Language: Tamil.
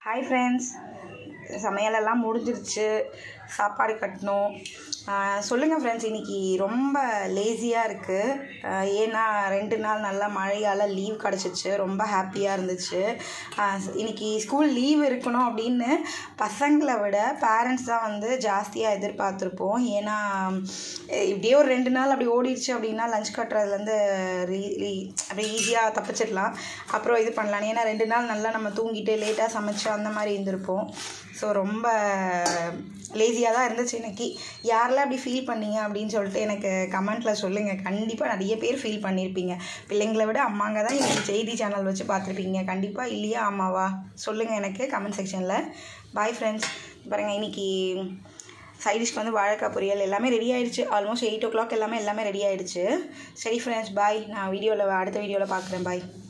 ஹாய் ஃப்ரெண்ட்ஸ் சமையலெல்லாம் முடிஞ்சிருச்சு சாப்பாடு கட்டணும் சொல்லுங்கள் ஃப்ரெண்ட்ஸ் இன்றைக்கி ரொம்ப லேசியாக இருக்குது ஏன்னா ரெண்டு நாள் நல்லா மழையால் லீவ் கிடச்சிச்சு ரொம்ப ஹாப்பியாக இருந்துச்சு இன்றைக்கி ஸ்கூல் லீவ் இருக்கணும் அப்படின்னு பசங்களை விட பேரண்ட்ஸ் தான் வந்து ஜாஸ்தியாக எதிர்பார்த்துருப்போம் ஏன்னா இப்படியே ஒரு ரெண்டு நாள் அப்படி ஓடிடுச்சு அப்படின்னா லஞ்ச் கட்டுறதுலேருந்து ரீ ரீ அப்படியே ஈஸியாக தப்பிச்சிடலாம் அப்புறம் இது பண்ணலாம் ஏன்னா ரெண்டு நாள் நல்லா நம்ம தூங்கிட்டு லேட்டாக சமைச்சு அந்த மாதிரி இருந்திருப்போம் ஸோ ரொம்ப லேசியாக தான் இருந்துச்சு இன்னைக்கு யாரெல்லாம் அப்படி ஃபீல் பண்ணீங்க அப்படின்னு சொல்லிட்டு எனக்கு கமெண்ட்டில் சொல்லுங்கள் கண்டிப்பாக நிறைய பேர் ஃபீல் பண்ணியிருப்பீங்க பிள்ளைங்களை விட அம்மாங்க தான் இன்னைக்கு செய்தி சேனல் வச்சு பார்த்துருப்பீங்க கண்டிப்பாக இல்லையா அம்மாவா சொல்லுங்கள் எனக்கு கமெண்ட் செக்ஷனில் பாய் ஃப்ரெண்ட்ஸ் பாருங்கள் இன்னைக்கு சைடிஷ்க்கு வந்து வாழைக்காய் பொரியல் எல்லாமே ரெடி ஆயிடுச்சு ஆல்மோஸ்ட் எயிட் ஓ கிளாக் எல்லாமே எல்லாமே ரெடி ஆயிடுச்சு சரி ஃப்ரெண்ட்ஸ் பாய் நான் வீடியோவில் அடுத்த வீடியோவில் பார்க்குறேன் பாய்